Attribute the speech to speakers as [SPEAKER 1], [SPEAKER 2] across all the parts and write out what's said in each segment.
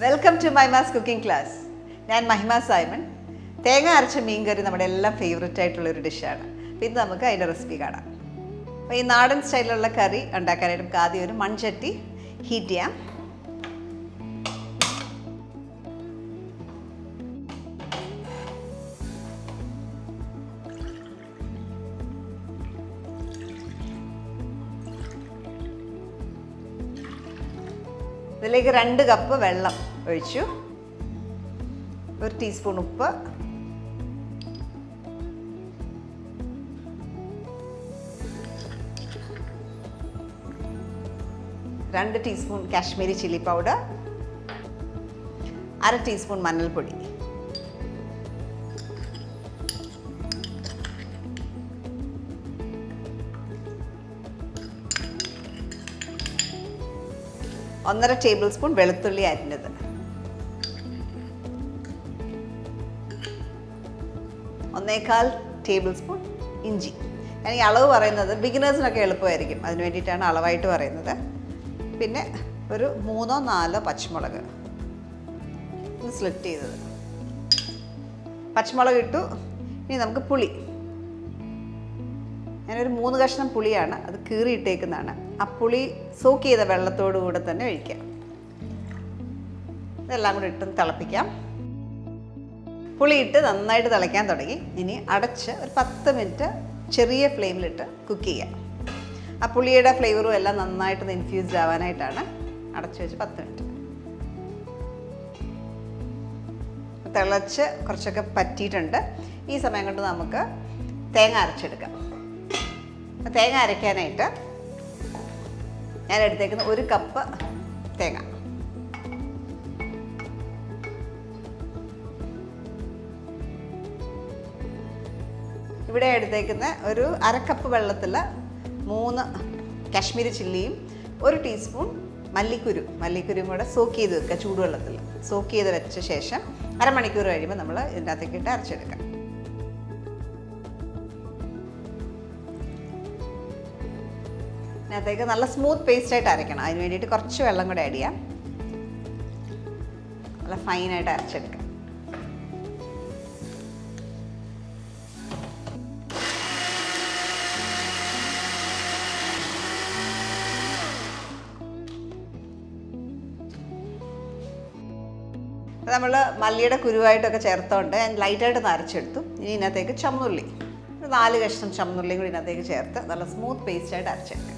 [SPEAKER 1] welcome to മൈമാസ് cooking class ഞാൻ Mahima Simon തേങ്ങ അരച്ച മീൻകറി നമ്മുടെ എല്ലാം ഫേവററ്റ് ആയിട്ടുള്ള ഒരു ഡിഷാണ് അപ്പോൾ ഇന്ന് നമുക്ക് അതിൻ്റെ റെസിപ്പി കാണാം അപ്പോൾ ഈ നാടൻ സ്റ്റൈലിലുള്ള കറി ഉണ്ടാക്കാനായിട്ട് നമുക്ക് ആദ്യം ഒരു മൺചട്ടി ഹീറ്റ് ചെയ്യാം ഇതിലേക്ക് രണ്ട് കപ്പ് വെള്ളം ഒഴിച്ചു ഒരു ടീസ്പൂൺ ഉപ്പ് രണ്ട് ടീസ്പൂൺ കാശ്മീരി ചില്ലി പൗഡർ അര ടീസ്പൂൺ മഞ്ഞൾപ്പൊടി ഒന്നര ടേബിൾ സ്പൂൺ വെളുത്തുള്ളി അരിഞ്ഞത് ഒന്നേകാൽ ടേബിൾ സ്പൂൺ ഇഞ്ചി ഞാൻ ഈ അളവ് പറയുന്നത് ബിഗിനേഴ്സിനൊക്കെ എളുപ്പമായിരിക്കും അതിന് വേണ്ടിയിട്ടാണ് അളവായിട്ട് പറയുന്നത് പിന്നെ ഒരു മൂന്നോ നാലോ പച്ചമുളക് ഇത് സ്ലിറ്റ് ചെയ്തത് പച്ചമുളക് ഇട്ടു ഇനി നമുക്ക് പുളി ഞാനൊരു മൂന്ന് കഷ്ണം പുളിയാണ് അത് കീറിയിട്ടേക്കുന്നതാണ് ആ പുളി സോക്ക് ചെയ്ത വെള്ളത്തോടു കൂടെ തന്നെ ഒഴിക്കാം ഇതെല്ലാം കൂടി ഇട്ട് തിളപ്പിക്കാം പുളി ഇട്ട് നന്നായിട്ട് തിളയ്ക്കാൻ തുടങ്ങി ഇനി അടച്ച് ഒരു പത്ത് മിനിറ്റ് ചെറിയ ഫ്ലെയിമിലിട്ട് കുക്ക് ചെയ്യാം ആ പുളിയുടെ ഫ്ലേവറും എല്ലാം നന്നായിട്ട് ഇൻഫ്യൂസ്ഡ് ആവാനായിട്ടാണ് അടച്ചു വെച്ച് പത്ത് മിനിറ്റ് തിളച്ച് കുറച്ചൊക്കെ പറ്റിയിട്ടുണ്ട് ഈ സമയം കൊണ്ട് നമുക്ക് തേങ്ങ അരച്ചെടുക്കാം തേങ്ങ അരയ്ക്കാനായിട്ട് ഞാൻ എടുത്തേക്കുന്ന ഒരു കപ്പ് തേങ്ങ ഇവിടെ എടുത്തേക്കുന്ന ഒരു അരക്കപ്പ് വെള്ളത്തിൽ മൂന്ന് കാശ്മീരി ചില്ലിയും ഒരു ടീസ്പൂൺ മല്ലിക്കുരു മല്ലിക്കുരുവും കൂടെ സോക്ക് ചെയ്ത് വെക്കുക ചൂടുവെള്ളത്തിൽ സോക്ക് ചെയ്ത് വെച്ച ശേഷം അരമണിക്കൂർ കഴിയുമ്പോൾ നമ്മൾ ഇതിനകത്തേക്ക് ഇട്ട് അരച്ചെടുക്കാം ഇതിനകത്തേക്ക് നല്ല സ്മൂത്ത് പേസ്റ്റ് ആയിട്ട് അരയ്ക്കണം അതിന് വേണ്ടിയിട്ട് കുറച്ച് വെള്ളം കൂടെ ആഡ് ചെയ്യാം നല്ല ഫൈനായിട്ട് അരച്ചെടുക്കാം നമ്മൾ മല്ലിയുടെ കുരുവായിട്ടൊക്കെ ചേർത്തോണ്ട് ഞാൻ ലൈറ്റായിട്ട് നരച്ചെടുത്തു ഇനി ഇതിനകത്തേക്ക് ചുമന്നുള്ളി ഒരു നാല് കഷ്ണം ചുമന്നുള്ളിയും കൂടി ഇതിനകത്തേക്ക് ചേർത്ത് നല്ല സ്മൂത്ത് പേസ്റ്റായിട്ട് അരച്ചെടുക്കാം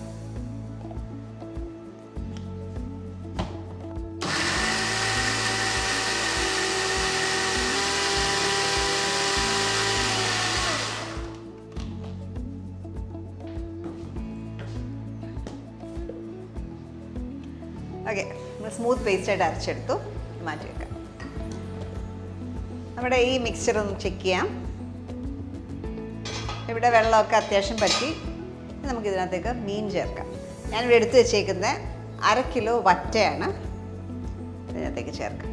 [SPEAKER 1] ഓക്കെ നമ്മൾ സ്മൂത്ത് പേസ്റ്റായിട്ട് അരച്ചെടുത്തു മാറ്റി വെക്കാം നമ്മുടെ ഈ മിക്സ്ചർ ഒന്ന് ചെക്ക് ചെയ്യാം ഇവിടെ വെള്ളമൊക്കെ അത്യാവശ്യം പറ്റി ഇനി നമുക്ക് ഇതിനകത്തേക്ക് മീൻ ചേർക്കാം ഞാനിവിടെ എടുത്തു വെച്ചേക്കുന്ന അര കിലോ വറ്റയാണ് ഇതിനകത്തേക്ക് ചേർക്കാം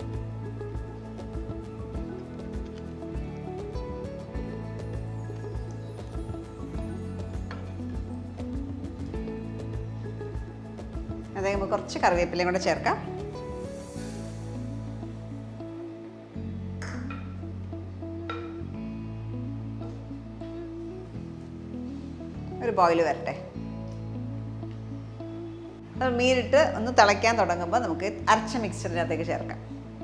[SPEAKER 1] അതേ നമുക്ക് കുറച്ച് കറിവേപ്പിലയും കൂടെ ചേർക്കാം ഒരു ബോയിൽ വരട്ടെ അത് മീനിട്ട് ഒന്ന് തിളയ്ക്കാൻ തുടങ്ങുമ്പോൾ നമുക്ക് അരച്ച മിക്സറിനകത്തേക്ക് ചേർക്കാം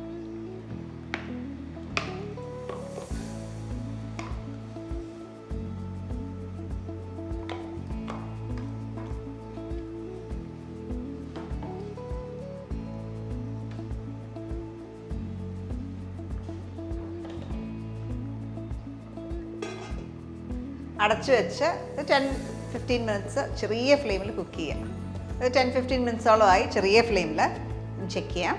[SPEAKER 1] അടച്ചു വെച്ച് ഒരു ടെൻ ഫിഫ്റ്റീൻ മിനിറ്റ്സ് ചെറിയ ഫ്ലെയിമിൽ കുക്ക് ചെയ്യാം ഒരു ടെൻ ഫിഫ്റ്റീൻ മിനിറ്റ്സോളമായി ചെറിയ ഫ്ലെയിമിൽ ചെക്ക് ചെയ്യാം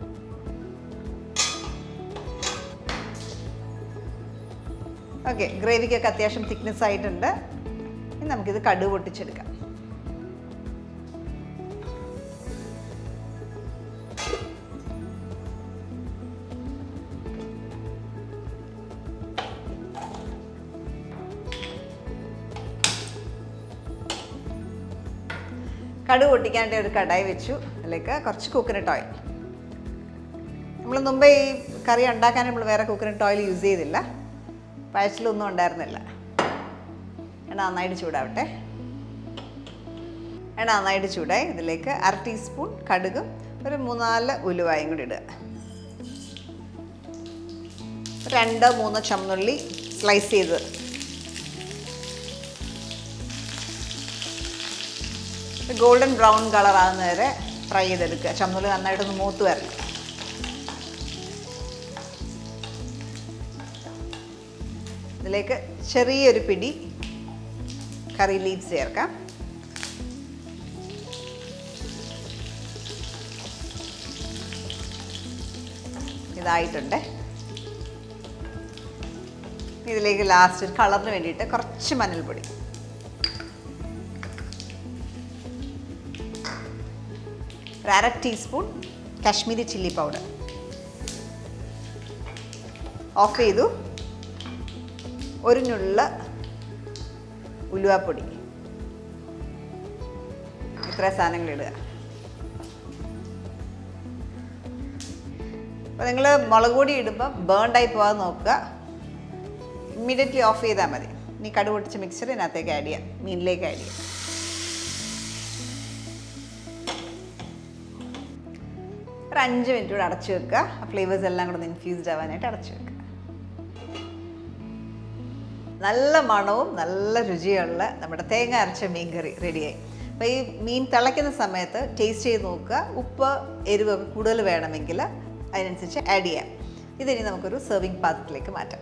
[SPEAKER 1] ഓക്കെ ഗ്രേവിക്കൊക്കെ അത്യാവശ്യം തിക്നെസ് ആയിട്ടുണ്ട് ഇനി നമുക്കിത് കടുവ് പൊട്ടിച്ചെടുക്കാം കടുക് പൊട്ടിക്കാനായിട്ട് ഒരു കടായി വെച്ചു അതിലേക്ക് കുറച്ച് കോക്കനട്ട് ഓയിൽ നമ്മൾ മുമ്പേ ഈ കറി ഉണ്ടാക്കാൻ നമ്മൾ വേറെ കോക്കനട്ട് ഓയിൽ യൂസ് ചെയ്തില്ല പഴച്ചിലൊന്നും ഉണ്ടായിരുന്നില്ല എണ്ണ നന്നായിട്ട് ചൂടാവട്ടെ എണ്ണ നന്നായിട്ട് ചൂടായി ഇതിലേക്ക് അര ടീസ്പൂൺ കടുകും ഒരു മൂന്നാല് ഉലുവായും കൂടി ഇടുക രണ്ട് മൂന്ന് ചുമന്നുള്ളി സ്ലൈസ് ചെയ്ത് ഗോൾഡൻ ബ്രൗൺ കളർ ആകുന്ന വരെ ഫ്രൈ ചെയ്തെടുക്കുക ചുമന്നുള്ളി നന്നായിട്ടൊന്ന് മൂത്ത് വരണം ഇതിലേക്ക് ചെറിയൊരു പിടി കറി ലീവ്സ് ചേർക്കാം ഇതായിട്ടുണ്ട് ഇതിലേക്ക് ലാസ്റ്റ് കളറിന് വേണ്ടിയിട്ട് കുറച്ച് മഞ്ഞൾപ്പൊടി ഒരു അര teaspoon Kashmiri chilli powder off ചെയ്തു ഒരു ഞുള്ള ഉലുവാപ്പൊടി ഇത്ര സാധനങ്ങൾ ഇടുക അപ്പോൾ നിങ്ങൾ മുളക് പൊടി ഇടുമ്പോൾ ബേൺഡായി പോകാതെ നോക്കുക ഇമ്മീഡിയറ്റ്ലി ഓഫ് ചെയ്താൽ മതി ഇനി കടുക് പൊട്ടിച്ച മിക്സർ ഇതിനകത്തേക്ക് ആഡ് ചെയ്യാം മീനിലേക്ക് ആഡ് ചെയ്യാം ഒരു അഞ്ച് മിനിറ്റ് കൂടെ അടച്ചു വെക്കുക ആ ഫ്ലേവേഴ്സ് എല്ലാം കൂടെ ഒന്ന് ഇൻഫ്യൂസ്ഡ് ആവാനായിട്ട് അടച്ചു വെക്കുക നല്ല മണവും നല്ല രുചിയുള്ള നമ്മുടെ തേങ്ങ അരച്ച മീൻ കറി റെഡിയായി അപ്പോൾ ഈ മീൻ തിളയ്ക്കുന്ന സമയത്ത് ടേസ്റ്റ് ചെയ്ത് നോക്കുക ഉപ്പ് എരിവൊക്കെ കൂടുതൽ വേണമെങ്കിൽ അതിനനുസരിച്ച് ആഡ് ചെയ്യാം ഇതിനി നമുക്കൊരു സെർവിങ് പാത്രത്തിലേക്ക് മാറ്റാം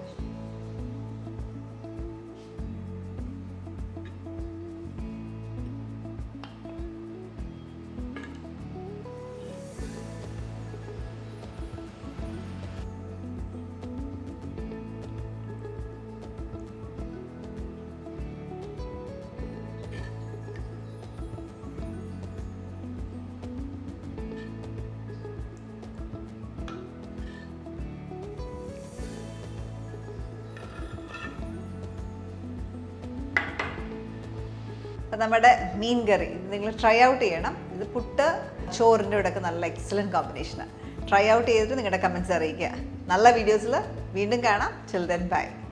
[SPEAKER 1] അപ്പം നമ്മുടെ മീൻ കറി ഇത് നിങ്ങൾ ട്രൈ ഔട്ട് ചെയ്യണം ഇത് പുട്ട് ചോറിൻ്റെ കൂടെ ഒക്കെ നല്ല എക്സലൻറ്റ് കോമ്പിനേഷനാണ് ട്രൈ ഔട്ട് ചെയ്തിട്ട് നിങ്ങളുടെ കമൻസ് അറിയിക്കുക നല്ല വീഡിയോസിൽ വീണ്ടും കാണാം ചിൽ ദെൻ ബൈ